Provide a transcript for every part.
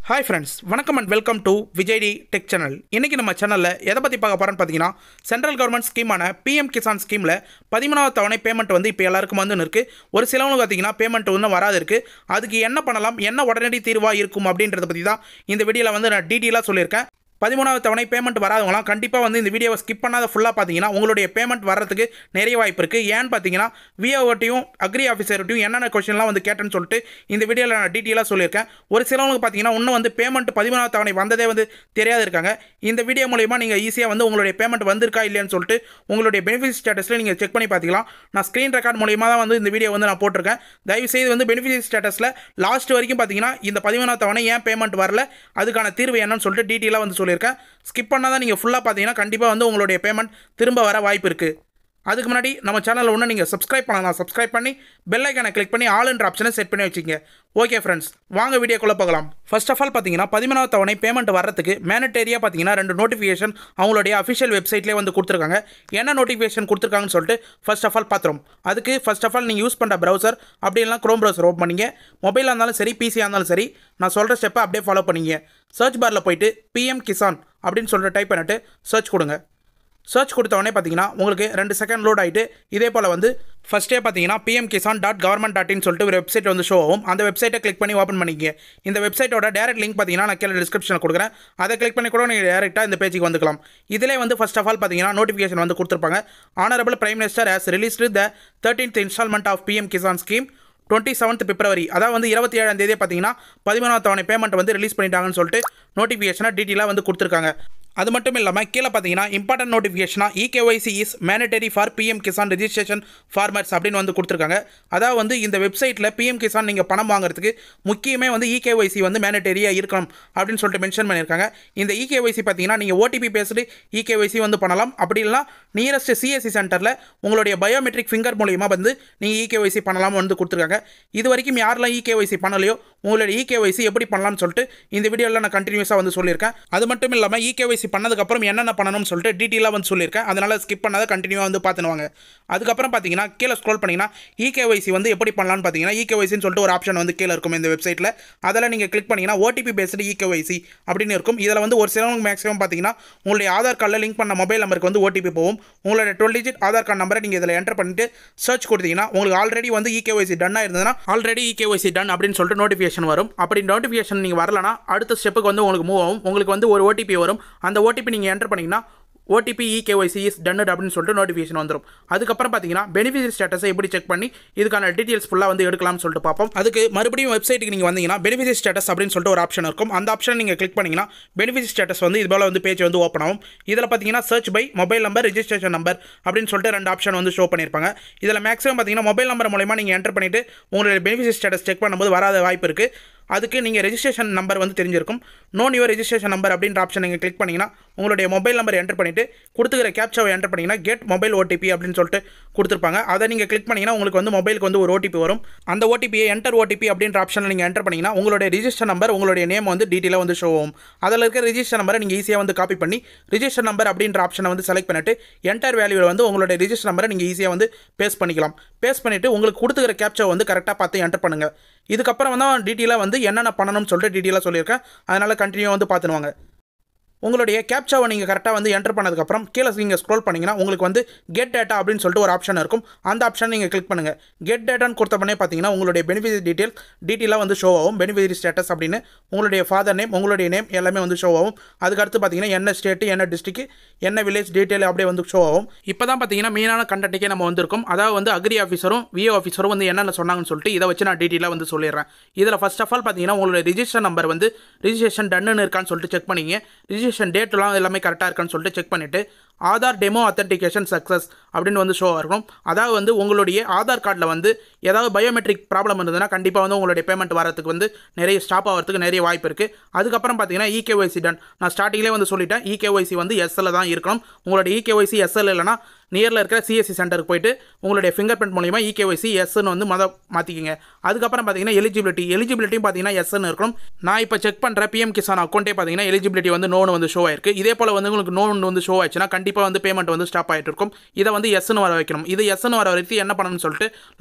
hi friends வணக்கம் and welcome to Vijay D tech channel இன்றைக்கி நம்ம சேனலில் எதை பற்றி பார்க்க போகிறோன்னு பார்த்தீங்கன்னா சென்ட்ரல் கவர்மெண்ட் ஸ்கீமான பிஎம் கிசான் ஸ்கீமில் பதிமூணாவது தவணை பேமெண்ட் வந்து இப்போ எல்லாருக்கும் வந்து இருக்குது ஒரு சிலவங்களுக்கு பார்த்தீங்கன்னா பேமெண்ட் இன்னும் வராது இருக்குது அதுக்கு என்ன பண்ணலாம் என்ன உடனடி தீர்வாக இருக்கும் அப்படின்றத பற்றி தான் இந்த வீடியோவில் வந்து நான் டீட்டெயிலாக சொல்லியிருக்கேன் பதிமூணாவது தவணை பேமெண்ட் வராதவங்களாம் கண்டிப்பாக வந்து இந்த வீடியோவை ஸ்கிப் பண்ணாத ஃபுல்லாக பார்த்தீங்கன்னா உங்களுடைய பேமெண்ட் வர்றதுக்கு நிறைய வாய்ப்பு இருக்குது ஏன்னு பார்த்தீங்கன்னா விஓவட்டையும் அக்ரி ஆஃபீஸர்ட்டையும் என்னென்ன கொஸ்டின்லாம் வந்து கேட்டேன்னு சொல்லிட்டு இந்த வீடியோவில் நான் டீட்டெயிலாக சொல்லியிருக்கேன் ஒரு சிலவங்களுக்கு பார்த்தீங்கன்னா இன்னும் வந்து பேமெண்ட் பதிமூணாவது தவணை வந்ததே வந்து தெரியாது இருக்காங்க இந்த வீடியோ மூலிமா நீங்கள் ஈஸியாக வந்து உங்களுடைய பேமெண்ட் வந்திருக்கா இல்லையான்னு சொல்லிட்டு உங்களுடைய பெனிஃபிட் ஸ்டேட்டஸில் நீங்கள் செக் பண்ணி பார்த்துக்கலாம் நான் ஸ்க்ரீன் ரெக்கார்ட் மூலியமாக தான் வந்து இந்த வீடியோ வந்து நான் போட்டிருக்கேன் தயவுசெய்து வந்து பெனிஃபிட் ஸ்டேட்டஸில் லாஸ்ட் வரைக்கும் பார்த்தீங்கன்னா இந்த பதிமூணாவது தவணை ஏன் பேமெண்ட் வரல அதுக்கான தீர்வு என்னன்னு சொல்லிட்டு டீட்டெயிலாக வந்து சொல்லியிருக்கேன் ஸ்கிப் பண்ணாதான் நீங்கள் ஃபுல்லாக பார்த்தீங்கன்னா கண்டிப்பாக வந்து உங்களுடைய பேமெண்ட் திரும்ப வர வாய்ப்பு இருக்குது அதுக்கு முன்னாடி நம்ம சேனலில் ஒன்று நீங்கள் சப்ஸ்கிரைப் பண்ணலாம் சப்ஸ்கிரைப் பண்ணி பெல் ஐக்கானை கிளிக் பண்ணி ஆல்ன்ற ஆப்ஷனை செட் பண்ணி வச்சுங்க ஓகே ஃப்ரெண்ட்ஸ் வாங்க வீடியோக்குள்ளே போகலாம் ஃபர்ஸ்ட் ஆஃப் ஆல் பார்த்தீங்கன்னா பதிமூணாவது தவணை பேமெண்ட் வரதுக்கு மேனட்டேரியாக பார்த்தீங்கன்னா ரெண்டு நோட்டிஃபிகேஷன் அவங்களுடைய அஃபிஷியல் வெப்சைட்லேயே வந்து கொடுத்துருக்காங்க என்ன நோட்டிஃபிகேஷன் கொடுத்துருக்காங்கன்னு சொல்லிட்டு ஃபர்ஸ்ட் ஆஃப் ஆல் பார்த்துரும் அதுக்கு ஃபர்ஸ்ட் ஆஃப் ஆல் நீங்கள் யூஸ் பண்ணுற ப்ரௌசர் அப்படி இல்லைனா க்ரோம் ப்ரௌசர் ஓப்பன் பண்ணிங்க மொபைலாக இருந்தாலும் சரி பிசியாக இருந்தாலும் சரி நான் சொல்கிற ஸ்டெப்பை அப்படியே ஃபாலோ பண்ணிங்க சர்ச் பாரில் போயிட்டு பிஎம் கிசான் அப்படின்னு சொல்லிட்டு டைப் பண்ணிட்டு சர்ச் கொடுங்க சர்ச் கொடுத்த உடனே பார்த்தீங்கன்னா உங்களுக்கு ரெண்டு செகண்ட் லோட் ஆகிட்டு இதே போல் வந்து ஃபஸ்ட்டே பார்த்தீங்கன்னா PM Kisan dot government dot in சொல்லிட்டு ஒரு வெப்சைட் வந்து ஷோ ஆகும் அந்த வெப்சைட்டை கிளிக் பண்ணி ஓப்பன் பண்ணிக்க இந்த வெப்சைட்டோட டேரக்ட் லிங்க் பார்த்தீங்கன்னா நான் கீழே டிஸ்கிரிப்ஷனில் கொடுக்குறேன் அதை கிளிக் பண்ணி கூட நீங்கள் டேரெக்டாக இந்த பேஜுக்கு வந்துக்கலாம் இதிலே வந்து ஃபர்ஸ்ட் ஆஃப் ஆல் பார்த்தீங்கன்னா நோட்டிஃபிகேஷன் வந்து கொடுத்துருப்பாங்க honourable prime minister has released the thirteenth instalment of PM Kisan scheme twenty seventh February அதாவது வந்து இருபத்தி ஏழாம் தேதி பார்த்தீங்கன்னா பதிமூணாவது தவணை பேமெண்ட் வந்து ரிலீஸ் பண்ணிட்டாங்கன்னு சொல்லிட்டு நோட்டிஃபிகேஷனாக டீட்டெயிலாக வந்து கொடுத்துருக்காங்க அது மட்டும் இல்லாமல் கீழே பார்த்தீங்கன்னா இம்பார்ட்டன்ட் நோட்டிஃபிகேஷனாக eKYC is mandatory for PM Kisan registration farmers அப்படின்னு வந்து கொடுத்துருக்காங்க அதாவது வந்து இந்த வெப்சைட்டில் பிஎம் கிசான் நீங்கள் பணம் வாங்குறதுக்கு முக்கியமே வந்து இகேஒய்சி வந்து மேனடரியாக இருக்கணும் அப்படின்னு சொல்லிட்டு மென்ஷன் பண்ணியிருக்காங்க இந்த இகேஒய்சி பார்த்தீங்கன்னா நீங்கள் ஓடிபி பேஸ்டு இகேஒய்சி வந்து பண்ணலாம் அப்படி இல்லைனா நியரஸ்ட் சிஎஸ்சி சென்டரில் உங்களுடைய பயோமெட்ரிக் ஃபிங்கர் மூலியமாக வந்து நீங்கள் இகேஒய்சி பண்ணலாம்னு வந்து கொடுத்துருக்காங்க இது வரைக்கும் யாரெல்லாம் இகேஒய்சி பண்ணலையோ உங்களுடைய இகேஒய்சி எப்படி பண்ணலாம்னு சொல்லிட்டு இந்த வீடியோவில் நான் கண்டினியூஸாக வந்து சொல்லியிருக்கேன் அது மட்டும் இல்லாமல் இகேஒய்சி பண்ணதுக்கப்புறம் என்னென்ன பண்ணணும்னு சொல்லிட்டு டீட்டெயிலாக வந்து சொல்லியிருக்கேன் அதனால் ஸ்கிப் பண்ணாத கண்டினியூவாக வந்து பார்த்துனுவாங்க அதுக்கப்புறம் பார்த்தீங்கன்னா கீழே ஸ்க்ரோல் பண்ணிங்கன்னா இகேஒய்சி வந்து எப்படி பண்ணலாம்னு பார்த்தீங்கன்னா இகேஒய்சின்னு சொல்லிட்டு ஒரு ஆப்ஷன் வந்து கீழே இருக்கும் இந்த வெப்சைட்டில் அதில் நீங்கள் கிளிக் பண்ணிங்கன்னா ஓடிபி பேஸ்டு இகேஒய்சி அப்படின்னு இருக்கும் இதில் வந்து ஒரு சிலவங்க மேக்ஸிமம் பார்த்தீங்கன்னா உங்களுடைய ஆதார் கார்டில் லிங்க் பண்ண மொபைல் நம்பருக்கு வந்து ஓடிபி போகும் உங்களோட டுவெல் டிஜிட் ஆதார் கார்டு நம்பரை நீங்கள் இதில் என்டர் பண்ணிட்டு சர்ச் கொடுத்தீங்கன்னா உங்களுக்கு ஆல்ரெடி வந்து இகேஒய்சி டன்னாக இருந்ததுன்னா ஆல்ரெடி இகேஒய்சி டன் அப்படின்னு சொல்லிட்டு நோட்டிஃபிகேஷன் வரும் அப்படி நோட்டிஃபிகேஷன் நீங்கள் வரலனா அடுத்த ஸ்டெப்புக்கு வந்து உங்களுக்கு மூவ் ஆகும் உங்களுக்கு வந்து ஒரு ஓடிபி வரும் அந்த ஓடிபி நீங்கள் என்டர் பண்ணிங்கன்னா ஓடிபி இகேஒய்சி இஸ் டன்னட் அப்படின்னு சொல்லிட்டு நோட்டிஃபிகேஷன் வந்துடும் அதுக்கப்புறம் பார்த்தீங்கன்னா பெனிஃபிஷரி ஸ்டேட்டஸை எப்படி செக் பண்ணி இதுக்கான டீட்டெயில்ஸ் ஃபுல்லாக வந்து எடுக்கலாம்னு சொல்லிட்டு பார்ப்போம் அதுக்கு மறுபடியும் வெப்சைட்டுக்கு நீங்கள் வந்தீங்கன்னா பெனிஃபிஷரி ஸ்டேட்டஸ் அப்படின்னு சொல்லிட்டு ஒரு ஆப்ஷன் இருக்கும் அந்த ஆப்ஷன் நீங்கள் கிளிக் பண்ணிங்கன்னா பெனிஃபிஷரி ஸ்டேட்டஸ் வந்து இது போல் வந்து பேஜ் வந்து ஓப்பன் ஆகும் இதில் பார்த்தீங்கன்னா search by mobile number registration number அப்படின்னு சொல்லிட்டு ரெண்டு ஆப்ஷன் வந்து ஷோ பண்ணியிருப்பாங்க இதில் மேக்ஸிமம் பார்த்தீங்கன்னா மொபைல் நம்பர் மூலமா நீங்கள் என்டர் பண்ணிவிட்டு உங்களுடைய பெனிஃபிஷரி ஸ்டேட்டஸ் செக் பண்ணும்போது வராத வாய்ப்பு இருக்குது அதுக்கு நீங்கள் ரெஜிஸ்ட்ரேஷன் நம்பர் வந்து தெரிஞ்சிருக்கும் நோன் யுவர் ரெஜிஸ்ட்ரேஷன் நம்பர் அப்படின்ற ஆப்ஷன் நீங்கள் கிளிக் பண்ணிங்கன்னா உங்களுடைய மொபைல் நம்பர் என்டர் பண்ணிவிட்டு கொடுத்துக்கிற கேப்சாவை என்டர் பண்ணிங்கன்னா கெட் மொபைல் ஓடிபி அப்படின்னு சொல்லிட்டு கொடுத்துருப்பாங்க அதை நீங்கள் கிளிக் பண்ணிங்கன்னா உங்களுக்கு வந்து மொபைலுக்கு வந்து ஒரு ஓடிபி வரும் அந்த ஓடிபியை என்டர் ஓடிபி அப்படின்ற ஆப்ஷனில் நீங்கள் என்டர் பண்ணிங்கன்னா உங்களுடைய ரிஜிஸ்டர் நம்பர் உங்களுடைய நேம் வந்து டீட்டெயிலாக வந்து ஷோ ஆகும் அதில் இருக்க ரிஜிஸ்டர் நம்பரை நீங்கள் ஈஸியாக வந்து காப்பி பண்ணி ரிஜிஸ்டர் நம்பர் அப்படின்ற ஆப்ஷனை வந்து செலக்ட் பண்ணிட்டு என்டர் வேல்யூவில் வந்து உங்களுடைய ரிஜிஸ்டர் நம்பரை நீங்கள் ஈஸியாக வந்து பேஸ்ட் பண்ணிக்கலாம் பேஸ்ட் பண்ணிவிட்டு உங்களுக்கு கொடுத்துக்கிற கேப்சாவை வந்து கரெக்டாக பார்த்து என்டர் பண்ணுங்கள் இதுக்கப்புறம் வந்து டீட்டெயிலாக வந்து என்னென்ன பண்ணணும்னு சொல்லிட்டு டீட்டெயிலாக சொல்லியிருக்கேன் அதனால் கண்டினியூ வந்து பார்த்துனுவாங்க உங்களுடைய கேப்சாவை நீங்கள் கரெக்டாக வந்து என்டர் பண்ணதுக்கப்புறம் கீழே நீங்கள் ஸ்க்ரோல் பண்ணிங்கன்னா உங்களுக்கு வந்து கெட் டேட்டா அப்படின்னு சொல்லிட்டு ஒரு ஆப்ஷன் இருக்கும் அந்த ஆப்ஷன் நீங்கள் கிளிக் பண்ணுங்கள் கெட் டேட்டான்னு கொடுத்த பண்ணே பார்த்தீங்கன்னா உங்களுடைய பெனிஃபிஷரி டீட்டெயில் டீட்டெயிலாக வந்து ஷோ ஆகும் பெனிஃபிஷரி ஸ்டேட்டஸ் அப்படின்னு உங்களுடைய ஃபாதர் நேம் உங்களுடைய நேம் எல்லாமே வந்து ஷோ ஆகும் அதுக்கடுத்து பார்த்தீங்கன்னா என்ன ஸ்டேட்டு என்ன டிஸ்ட்ரிக்ட் என்ன வில்லேஜ் டீட்டெயில் அப்படியே வந்து ஷோ ஆகும் இப்போ தான் பார்த்தீங்கன்னா மெயினான கண்டென்ட்டுக்கே நம்ம வந்திருக்கோம் அதாவது வந்து அக்ரி ஆஃபீஸரும் விஓ ஆஃபீஸரும் வந்து என்னென்ன சொன்னாங்கன்னு சொல்லிட்டு இதை வச்சு நான் டீட்டெயிலாக வந்து சொல்லிடுறேன் இதில் ஃபஸ்ட் ஆஃப் ஆல் பார்த்தீங்கன்னா உங்களுடைய ரிஜிஸ்டர் நம்பர் வந்து ரிஜிஸ்ட்ரேஷன் டன்னு இருக்கான்னு சொல்லிட்டு செக் பண்ணிங்க ரிஜிஸ்ட்ரேஷன் டேட்லாம் எல்லாமே கரெக்டாக இருக்கான்னு சொல்லிட்டு செக் பண்ணிவிட்டு ஆதார் டெமோ அத்தன்டிகேஷன் சக்ஸஸ் அப்படின்னு வந்து ஷோ இருக்கணும் அதாவது வந்து உங்களுடைய ஆதார் கார்டில் வந்து ஏதாவது பயோமெட்ரிக் ப்ராப்ளம் இருந்ததுன்னா கண்டிப்பாக வந்து உங்களுடைய பேமெண்ட் வரதுக்கு வந்து நிறைய ஸ்டாப் ஆகிறதுக்கு நிறைய வாய்ப்பு இருக்குது அதுக்கப்புறம் பார்த்தீங்கன்னா இகேஒய்சி டன் நான் ஸ்டார்டிங்லேயே வந்து சொல்லிட்டேன் இகேஒய்சி வந்து எஸ்எல்ல தான் இருக்கணும் உங்களுடைய இகேஒய்சி எஸ்எல் இல்லைனா நியரில் இருக்கிற சிஎஸ்சி சென்டருக்கு போயிட்டு உங்களுடைய ஃபிங்கர் பிரிண்ட் மூலிமா இகேஒய்சி எஸ்ன்னு வந்து மத மாற்றிக்கிங்க அதுக்கப்புறம் பார்த்தீங்கன்னா எலிஜிபிலிட்டி எலிஜிபிலிட்டியும் பார்த்தீங்கன்னா எஸ்ன்னு இருக்கணும் நான் இப்போ செக் பண்ணுற பிஎம் கிசான் அக்கௌண்ட்டே பார்த்தீங்கன்னா எலிஜிபிலிட்டி வந்து நோன் வந்து ஷோ ஆயிருக்கு இதே போல் வந்து உங்களுக்கு நோன் வந்து ஷோ ஆயிடுச்சுன்னா கண்டிப்பாக வந்து பேமெண்ட் வந்து ஸ்டாப் ஆகிட்டு இருக்கும் இதை வந்து எஸ்ன்னு வர வைக்கணும் இது எஸ்ன்னு வர வரைக்கும் என்ன பண்ணணும்னு சொல்லிட்டு லாஸ்ட்டாக வந்து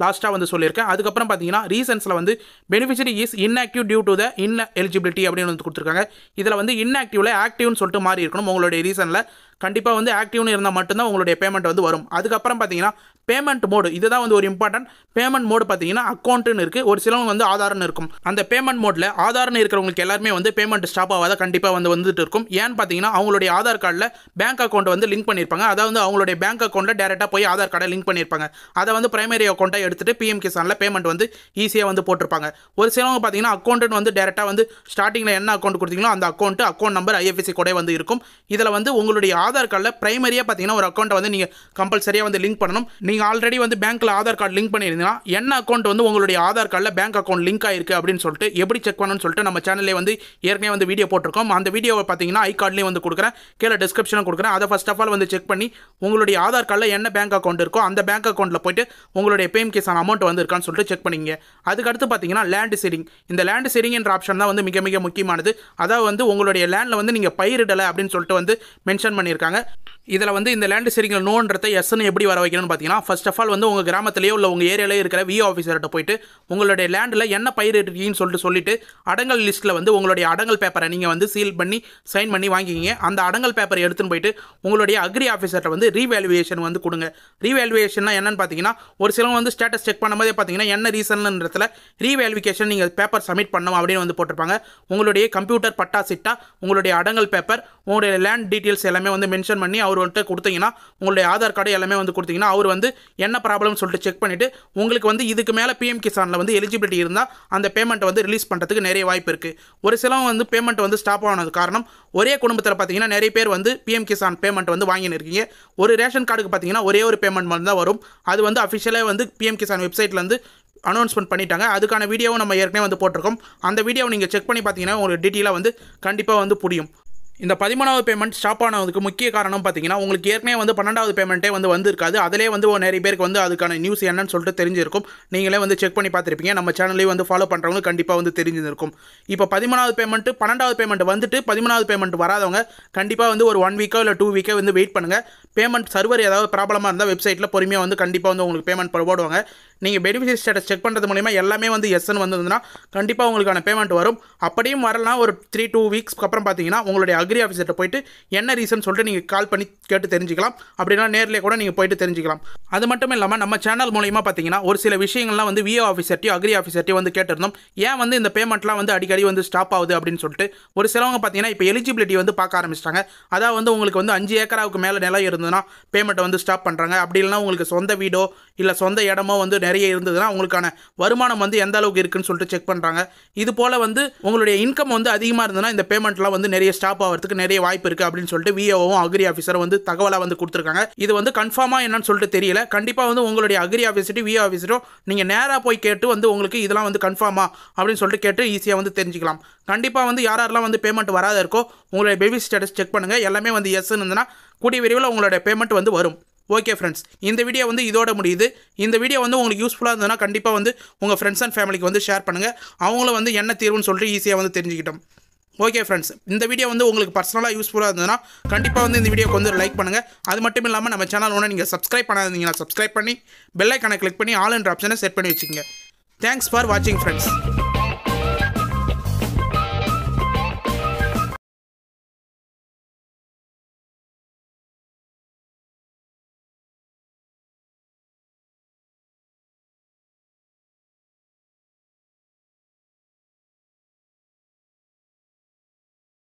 வந்து சொல்லியிருக்கேன் அதுக்கப்புறம் பார்த்தீங்கன்னா ரீசன்ஸில் வந்து beneficiary is inactive due to the ineligibility அப்படின்னு வந்து கொடுத்துருக்காங்க இதில் வந்து inactiveல ஆக்டிவ்னு சொல்லிட்டு மாறி இருக்கணும் உங்களுடைய ரீசனில் கண்டிப்பாக வந்து ஆக்டிவ்னு இருந்தால் மட்டும்தான் உங்களுடைய பேமெண்ட் வந்து வரும் அதுக்கப்புறம் பார்த்தீங்கன்னா பேமெண்ட் மோடு இதுதான் வந்து ஒரு இம்பார்ட்டன்ட் பேமெண்ட் மோடு பார்த்தீங்கன்னா அக்கௌண்ட்டுன்னு இருக்குது ஒரு சிலவங்க வந்து ஆதார்னு இருக்கும் அந்த பேமெண்ட் மோடில் ஆதார்னு இருக்கிறவங்களுக்கு எல்லாருமே வந்து பேமெண்ட் ஸ்டாப் ஆகாத கண்டிப்பாக வந்து வந்துட்டு இருக்கும் ஏன்னு பார்த்தீங்கன்னா அவங்களுடைய ஆதார் கார்டில் பேங்க் அக்கௌண்ட் வந்து லிங்க் பண்ணியிருப்பாங்க அதாவது அவங்களுடைய பேங்க் அக்கௌண்ட்டில் டேரெக்டாக போய் ஆதார் கார்டை லிங்க் பண்ணியிருப்பாங்க அதை வந்து பிரைமரி அக்கௌண்ட்டை எடுத்துட்டு பிஎம் கிசானில் பேமெண்ட் வந்து ஈஸியாக வந்து போட்டிருப்பாங்க ஒரு சிலவங்க பார்த்தீங்கன்னா அக்கௌண்ட்டுன்னு வந்து டேரெக்டாக வந்து ஸ்டார்டிங்கில் என்ன அக்கௌண்ட் கொடுத்தீங்களோ அந்த அக்கௌண்ட் அக்கௌண்ட் நம்பர் ஐஎஃப்எஸ்சி கூட வந்து இருக்கும் இதில் வந்து உங்களுடைய ஆதார் கார்டில் பிரைமரியாக பார்த்தீங்கன்னா ஒரு அக்கௌண்ட்டை வந்து நீங்கள் கம்பல்சரியாக வந்து லிங்க் பண்ணணும் நீங்கள் ஆல்ரெடி வந்து பேங்க்கில் ஆதார் கார்டு லிங்க் பண்ணியிருந்தீங்கன்னா என்ன அக்கௌண்ட் வந்து உங்களுடைய ஆதார் கார்டில் பேங்க் அக்கௌண்ட் லிங்க் ஆயிருக்கு அப்படின்னு சொல்லிட்டு எப்படி செக் பண்ணணும்னு சொல்லிட்டு நம்ம சேனல்லே வந்து ஏற்கனவே வந்து வீடியோ போட்டிருக்கோம் அந்த வீடியோவை பார்த்தீங்கன்னா ஐ கார்ட்லேயும் வந்து கொடுக்குறேன் கீழே டிஸ்கிரிப்ஷனும் கொடுக்குறேன் அதை ஃபர்ஸ்ட் ஆஃப் ஆல் வந்து செக் பண்ணி உங்களுடைய ஆதார் கார்டில் என்ன பேங்க் அக்கௌண்ட் இருக்கோ அந்த பேங்க் அக்கௌண்ட்டில் போயிட்டு உங்களுடைய பேம் கேஸான அமௌண்ட் வந்து இருக்கான்னு சொல்லிட்டு செக் பண்ணிங்க அதுக்கடுத்து பார்த்தீங்கன்னா லேண்ட் சீரிங் இந்த லேண்ட் சீரிங் என்ற ஆப்ஷன் தான் வந்து மிக மிக முக்கியமானது அதாவது வந்து உங்களுடைய லேண்டில் வந்து நீங்கள் பயிரிடலை அப்படின்னு சொல்லிட்டு வந்து மென்ஷன் பண்ணியிருக்காங்க இதில் வந்து இந்த லேண்ட் சரிங்கள் நோன்றதை எஸ்ன்னு எப்படி வர வைக்கணும்னு பார்த்தீங்கன்னா ஃபர்ஸ்ட் ஆஃப் ஆல் வந்து உங்கள் கிராமத்திலேயோ இல்லை உங்கள் ஏரியாலேயே இருக்கிற விஓ ஆஃபீஸர்கிட்ட போயிட்டு உங்களுடைய லேண்டில் என்ன பயிரிடுறீங்கன்னு சொல்லிட்டு சொல்லிட்டு அடங்கல் லிஸ்ட்டில் வந்து உங்களுடைய அடங்கல் பேப்பரை நீங்கள் வந்து சீல் பண்ணி சைன் பண்ணி வாங்கிக்கிங்க அந்த அடங்கல் பேப்பரை எடுத்துன்னு போயிட்டு உங்களுடைய அக்ரி ஆஃபீஸர்கிட்ட வந்து ரீவேல்யூவேஷன் வந்து கொடுங்க ரீவேல்யூவேஷன்னா என்னன்னு பார்த்தீங்கன்னா ஒரு சிலவங்க வந்து ஸ்டேட்டஸ் செக் பண்ணும்போதே பார்த்தீங்கன்னா என்ன ரீசன்ன்றதுல ரீவேல்யூவேஷன் நீங்கள் பேப்பர் சப்மிட் பண்ணணும் அப்படின்னு வந்து போட்டிருப்பாங்க உங்களுடைய கம்ப்யூட்டர் பட்டா சிட்டா உங்களுடைய அடங்கல் பேப்பர் உங்களுடைய லேண்ட் டீட்டெயில்ஸ் எல்லாமே வந்து மென்ஷன் பண்ணி அவர் வந்துட்டு கொடுத்தீங்கன்னா உங்களுடைய ஆதார் கார்டு எல்லாமே வந்து கொடுத்தீங்கன்னா அவர் வந்து என்ன ப்ராப்ளம்னு சொல்லிட்டு செக் பண்ணிவிட்டு உங்களுக்கு வந்து இதுக்கு மேலே பிஎம் கிசானில் வந்து எலிஜிபிலிட்டி இருந்தால் அந்த பேமெண்ட்டை வந்து ரிலீஸ் பண்ணுறதுக்கு நிறைய வாய்ப்பு இருக்குது ஒரு சிலவங்க வந்து பேமெண்ட் வந்து ஸ்டாப் ஆனது காரணம் ஒரே குடும்பத்தில் பார்த்தீங்கன்னா நிறைய பேர் வந்து பிஎம் கிசான் பேமெண்ட் வந்து வாங்கின்னு இருக்கீங்க ஒரு ரேஷன் கார்டுக்கு பார்த்தீங்கன்னா ஒரே ஒரு பேமெண்ட் வந்து தான் வரும் அது வந்து அஃபிஷியலாக வந்து பிஎம் கிசான் வெப்சைட்லேருந்து அனௌன்ஸ்மெண்ட் பண்ணிட்டாங்க அதுக்கான வீடியோவும் நம்ம ஏற்கனவே வந்து போட்டிருக்கோம் அந்த வீடியோவை நீங்கள் செக் பண்ணி பார்த்தீங்கன்னா உங்களுக்கு டீட்டெயிலாக வந்து கண்டிப்பாக வந்து புரியும் இந்த பதிமூணாவது பேமெண்ட் ஸ்டாப் ஆனதுக்கு முக்கிய காரணம் பார்த்தீங்கன்னா உங்களுக்கு ஏற்கனவே வந்து பன்னெண்டாவது பேமெண்ட்டே வந்து வந்திருக்காது அதிலே வந்து ஒரு நிறைய பேருக்கு வந்து அதுக்கான நியூஸ் என்னன்னு சொல்லிட்டு தெரிஞ்சிருக்கும் நீங்களே வந்து செக் பண்ணி பார்த்துருப்பீங்க நம்ம சேனல்லையும் வந்து ஃபாலோ பண்ணுறவங்க கண்டிப்பாக வந்து தெரிஞ்சிருக்கும் இப்போ பதிமூணாவது பேமெண்ட் பன்னெண்டாவது பேமெண்ட் வந்துட்டு பதிமூணாவது பேமெண்ட் வராதவங்க கண்டிப்பாக வந்து ஒரு ஒன் வீக்கோ இல்லை டூ வீக்கோ வந்து வெயிட் பண்ணுங்கள் பேமெண்ட் சர்வர் ஏதாவது ப்ராப்ளமாக இருந்தால் வெப்சைட்டில் பொறுமையாக வந்து கண்டிப்பாக வந்து உங்களுக்கு பேமெண்ட் போடுவாங்க நீங்கள் பெனிஃபிஷரி ஸ்டேட்டஸ் செக் பண்ணுறது மூலிமா எல்லாமே வந்து எஸ்ன்னு வந்ததுன்னா கண்டிப்பாக உங்களுக்கான பேமெண்ட் வரும் அப்படியும் வரலாம் ஒரு த்ரீ டூ வீக்ஸ்க்கு அப்புறம் பார்த்தீங்கன்னா உங்களுடைய அக்ரி ஆஃபீஸர்கிட்ட போயிட்டு என்ன ரீசன் சொல்லிட்டு நீங்கள் கால் பண்ணி கேட்டு தெரிஞ்சுக்கலாம் அப்படின்னா நேரில் கூட நீங்கள் போயிட்டு தெரிஞ்சுக்கலாம் அது மட்டும் இல்லாமல் நம்ம சேனல் மூலிமா பார்த்தீங்கன்னா ஒரு சில விஷயங்கள்லாம் வந்து விஓ ஆஃபீஸர்ட்டையும் அக்ரி ஆஃபீஸர்ட்டையும் வந்து கேட்டிருந்தோம் ஏன் வந்து இந்த பேமெண்ட்லாம் வந்து அடிக்கடி வந்து ஸ்டாப் ஆகுது அப்படின்னு சொல்லிட்டு ஒரு சிலவங்க பார்த்தீங்கன்னா இப்போ எலிஜிபிலிட்டி வந்து பார்க்க ஆரம்பிச்சிட்டாங்க அதாவது வந்து உங்களுக்கு வந்து அஞ்சு ஏக்கராவுக்கு மேலே நிலம் இருந்ததுன்னா பேமெண்ட்டை வந்து ஸ்டாப் பண்ணுறாங்க அப்படி இல்லைனா உங்களுக்கு சொந்த வீடோ இல்லை சொந்த இடமோ வந்து நிறைய இருந்ததுன்னா உங்களுக்கான வருமானம் வந்து எந்த அளவுக்கு இருக்குன்னு சொல்லிட்டு செக் பண்ணுறாங்க இது போல் வந்து உங்களுடைய இன்கம் வந்து அதிகமாக இருந்ததுன்னா இந்த பேமெண்ட்லாம் வந்து நிறைய ஸ்டாப் ஆகிறதுக்கு நிறைய வாய்ப்பு இருக்குது அப்படின்னு சொல்லிட்டு விஓவும் அக்ரி ஆஃபீஸரும் வந்து தகவலாக வந்து கொடுத்துருக்காங்க இது வந்து கன்ஃபார்மாக என்னன்னு சொல்லிட்டு தெரியல கண்டிப்பாக வந்து உங்களுடைய அக்ரி ஆஃபீஸர்ட்டு விஓ ஆஃபீஸரும் நீங்கள் நேராக போய் கேட்டு வந்து உங்களுக்கு இதெல்லாம் வந்து கன்ஃபார்மா அப்படின்னு சொல்லிட்டு கேட்டு ஈஸியாக வந்து தெரிஞ்சுக்கலாம் கண்டிப்பாக வந்து யார் யாரெல்லாம் வந்து பேமெண்ட் வராத இருக்கோ உங்களுடைய பேபி ஸ்டேட்டஸ் செக் பண்ணுங்கள் எல்லாமே வந்து எஸ்ன்னு இருந்ததுன்னா கூடிய விரைவில் உங்களுடைய பேமெண்ட் வந்து வரும் ஓகே ஃப்ரெண்ட்ஸ் இந்த வீடியோ வந்து இதோட முடியுது இந்த வீடியோ வந்து உங்களுக்கு யூஸ்ஃபுல்லாக இருந்ததுன்னா கண்டிப்பாக வந்து உங்கள் ஃப்ரெண்ட்ஸ் அண்ட் ஃபேமிலிக்கு வந்து ஷேர் பண்ணுங்கள் அவங்களும் வந்து என்ன தீர்வுன்னு சொல்லிட்டு ஈஸியாக வந்து தெரிஞ்சுக்கிட்டோம் ஓகே ஃப்ரெண்ட்ஸ் இந்த வீடியோ வந்து உங்களுக்கு பர்சனலாக யூஸ்ஃபுல்லாக இருந்ததுன்னா கண்டிப்பாக வந்து இந்த வீடியோக்கு வந்து லைக் பண்ணுங்கள் அது மட்டும் இல்லாமல் நம்ம சேனல் ஒன்று நீங்கள் சப்ஸ்கிரைப் பண்ணாதீங்கன்னா சப்ஸ்கிரைப் பண்ணி பெல் ஐக்கானை கிளிக் பண்ணி ஆல் என்ற ஆப்ஷனை செட் பண்ணி வச்சுக்கோங்க தேங்க்ஸ் ஃபார் வாட்சிங் ஃப்ரெண்ட்ஸ்